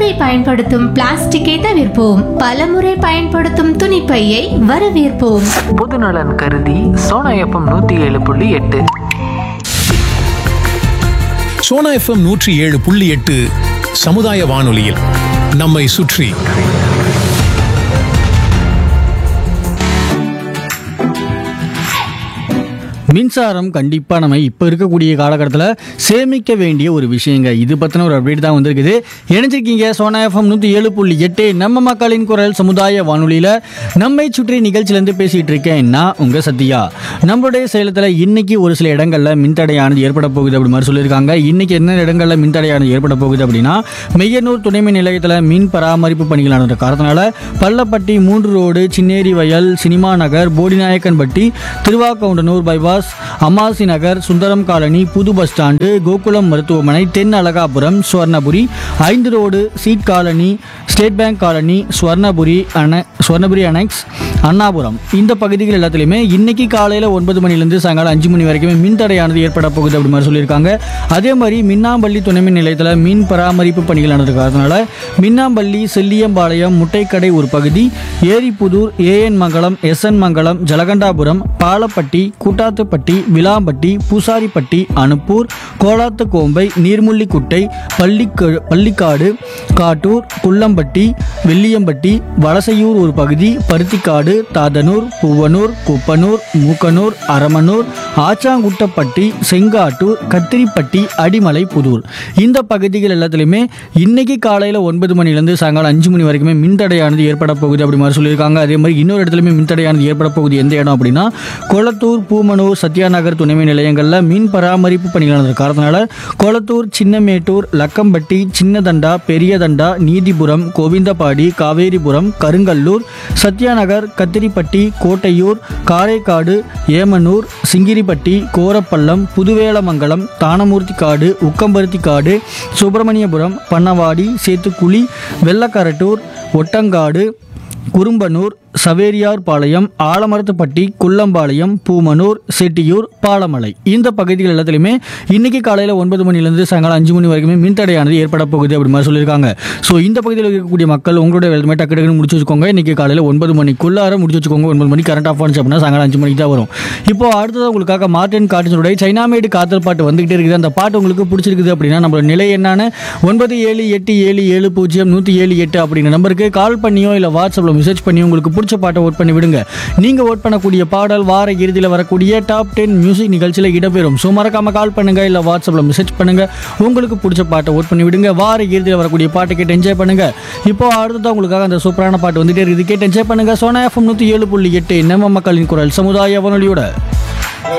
ஒருமுறை பயன்படுத்தும் பிளாஸ்டிக்கை தவிர்ப்போம் பலமுறை பயன்படுத்தும் துணிப்பையை வரவேற்போம் பொதுநலன் கருதி சோனா எஃப்எம் நூற்றி ஏழு புள்ளி எட்டு சோனா எஃப்எம் நூற்றி ஏழு புள்ளி எட்டு சமுதாய வானொலியில் நம்மை சுற்றி மின்சாரம் கண்டிப்பாக நம்ம இப்போ இருக்கக்கூடிய காலகட்டத்தில் சேமிக்க வேண்டிய ஒரு விஷயங்க இது பற்றின ஒரு அப்டேட் தான் வந்திருக்குது இணைஞ்சிருக்கீங்க சோனா எஃப்எம் நூற்றி ஏழு புள்ளி எட்டு நம்ம மக்களின் குரல் சமுதாய வானொலியில் நம்மை சுற்றி நிகழ்ச்சியிலேருந்து பேசிகிட்டு இருக்கேன் நான் உங்கள் சத்யா நம்மளுடைய சேலத்தில் இன்னைக்கு ஒரு சில இடங்களில் மின்தடையானது ஏற்பட போகுது அப்படி மாதிரி சொல்லியிருக்காங்க இன்னைக்கு என்ன இடங்களில் மின்தடையானது ஏற்பட போகுது அப்படின்னா மெய்யனூர் துணை மின் நிலையத்தில் மின் பராமரிப்பு பணிகள் நடந்த காரணத்தினால பள்ளப்பட்டி மூன்று ரோடு சின்னேரி வயல் cinema Nagar Bodinayakkanpatti Thiruvakkavundanur bypass Ammasi Nagar Sundaram colony புது பஸ் ஸ்டாண்டு கோகுலம் மருத்துவமனை தென் அழகாபுரம் சுவர்ணபுரி ஐந்து road seat colony state bank colony Swarnapuri அண சுவர்ணபுரி அனெக்ஸ் அண்ணாபுரம் இந்த பகுதிகள் எல்லாத்துலேயுமே இன்னைக்கு காலையில் ஒன்பது மணிலேருந்து சாயங்காலம் அஞ்சு மணி வரைக்குமே மின் தடையானது ஏற்பட போகுது அப்படி மாதிரி சொல்லியிருக்காங்க அதே மாதிரி மின்னாம்பள்ளி துணை மின் நிலையத்தில் மின் பராமரிப்பு பணிகள் நடந்திருக்கிறதுனால மின்னாம்பள்ளி செல்லியம்பாளையம் முட்டைக்கடை ஒரு பகுதி ஏரிப்புதூர் ஏஎன் மங்கலம் எஸ்என் மங்கலம் ஜலகண்டாபுரம் பாலப்பட்டி கூட்டாத்துப்பட்டி விளாம்பட்டி பூசாரிப்பட்டி அனுப்பூர் கோலாத்துக்கோம்பை நீர்முள்ளிக்குட்டை பள்ளிக்க பள்ளிக்காடு காட்டூர் குள்ளம்பட்டி வெள்ளியம்பட்டி வலசையூர் ஒரு பகுதி பருத்திக்காடு தாதனூர் பூவனூர் குப்பனூர் மூக்கனூர் அரமனூர் ஆச்சாங்குட்டப்பட்டி செங்காட்டூர் கத்திரிப்பட்டி அடிமலை புதூர் இந்த பகுதிகள் எல்லாத்துலேயுமே இன்னைக்கு காலையில் ஒன்பது மணிலேருந்து சாயங்காலம் அஞ்சு மணி வரைக்குமே மின்தடையானது ஏற்பட போகுது அப்படி மாதிரி சொல்லியிருக்காங்க அதே மாதிரி இன்னொரு இடத்துலையுமே மின்தடையானது ஏற்பட போகுது எந்த இடம் அப்படின்னா கொளத்தூர் பூமனூர் சத்யாநகர் துணைமின் நிலையங்களில் மின் பராமரிப்பு பணிகள் நடந்த காரணத்தினால கொளத்தூர் சின்னமேட்டூர் லக்கம்பட்டி சின்னதண்டா பெரியதண்டா நீதிபுரம் கோவிந்தபாடி காவேரிபுரம் கருங்கல்லூர் சத்யாநகர் கத்திரிப்பட்டி கோட்டையூர் காரைக்காடு ஏமனூர் சிங்கிரிப்பட்டி கோரப்பள்ளம் புதுவேலமங்கலம் தானமூர்த்தி காடு உக்கம்பருத்தி காடு சுப்பிரமணியபுரம் பண்ணவாடி சேத்துக்குழி வெள்ளக்கரட்டூர் ஒட்டங்காடு குறும்பனூர் சவேரியார் பாளையம் ஆலமரத்துப்பட்டி குள்ளம்பாளையம் பூமனூர் செட்டியூர் பாலமலை இந்த பகுதிகள் எல்லாத்துலையுமே இன்னைக்கு காலையில் ஒன்பது மணிலேருந்து சாயங்காலம் அஞ்சு மணி வரைக்குமே மின்தடையானது ஏற்பட போகுது அப்படி மாதிரி சொல்லியிருக்காங்க ஸோ இந்த பகுதியில் இருக்கக்கூடிய மக்கள் உங்களுடைய வேலை டக்கு டக்குன்னு முடிச்சு வச்சுக்கோங்க இன்னைக்கு காலையில் ஒன்பது மணிக்குள்ளார முடிச்சு வச்சுக்கோங்க ஒன்பது மணி கரண்ட் ஆஃப் ஆனிச்சு அப்படின்னா சாயங்காலம் அஞ்சு மணிக்கு தான் வரும் இப்போ அடுத்தது உங்களுக்காக மார்டின் காட்டினுடைய சைனாமேடு காத்தல் பாட்டு வந்துகிட்டே இருக்குது அந்த பாட்டு உங்களுக்கு பிடிச்சிருக்குது அப்படின்னா நம்மளோட நிலை என்னன்னு ஒன்பது ஏழு எட்டு ஏழு ஏழு பூஜ்ஜியம் நூற்றி ஏழு எட்டு அப்படிங்கிற நம்பருக்கு கால் பண்ணியோ இல்லை வாட்ஸ்அப்பில் மெசேஜ் பண்ணியோ உங்களுக்கு பிடிச்ச பாட்டை ஓட் பண்ணி விடுங்க நீங்கள் ஓட் பண்ணக்கூடிய பாடல் வார இறுதியில் வரக்கூடிய டாப் டென் மியூசிக் நிகழ்ச்சியில் இடம்பெறும் ஸோ மறக்காம கால் பண்ணுங்க இல்லை வாட்ஸ்அப்பில் மெசேஜ் பண்ணுங்க உங்களுக்கு பிடிச்ச பாட்டை ஓட் பண்ணி விடுங்க வார இறுதியில் வரக்கூடிய பாட்டை கேட்டு என்ஜாய் பண்ணுங்க இப்போ அடுத்ததான் உங்களுக்காக அந்த சூப்பரான பாட்டு வந்துட்டே இருக்குது கேட்டு என்ஜாய் பண்ணுங்க சோனா எஃப்எம் நூற்றி ஏழு புள்ளி எட்டு நம்ம மக்களின் குரல் சமுதாய வானொலியோட